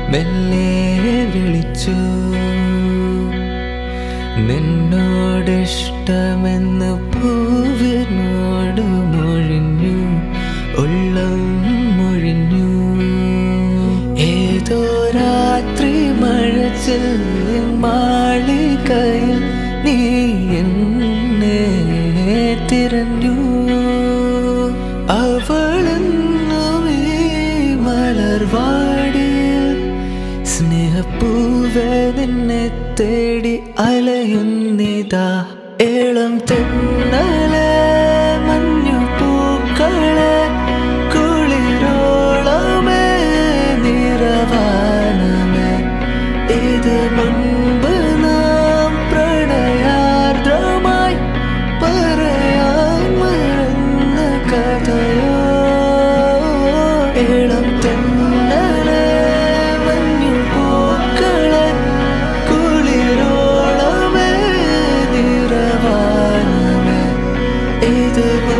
മെല്ലെ വിളിച്ചു നിന്നോടിഷ്ടമെന്ന് പൂവിനോട് മൊഴിഞ്ഞു ഉള്ളം മൊഴിഞ്ഞു ഏതോ രാത്രി മഴ ചെല്ലിൻ മാളികയിൽ നീ എന്നെ തിരഞ്ഞു അവളെന്നുമേ മലർവാടിയിൽ സ്നേഹപ്പൂവേ നിന്നെ തേടി അലയുന്നിതാ ഏളം തെന്നലെ മഞ്ഞു പൂക്കളെ കുളിരോളമേ നിറവാനമേ ഇത് മുൻപ് നാം പ്രണയാർദ്രമായി പറയാൻ മറന്ന കഥയോ ഇളം തെന്നലെ മഞ്ഞു പൂക്കളെ കുളിരോളമേ നിറവാനമേ ഇത്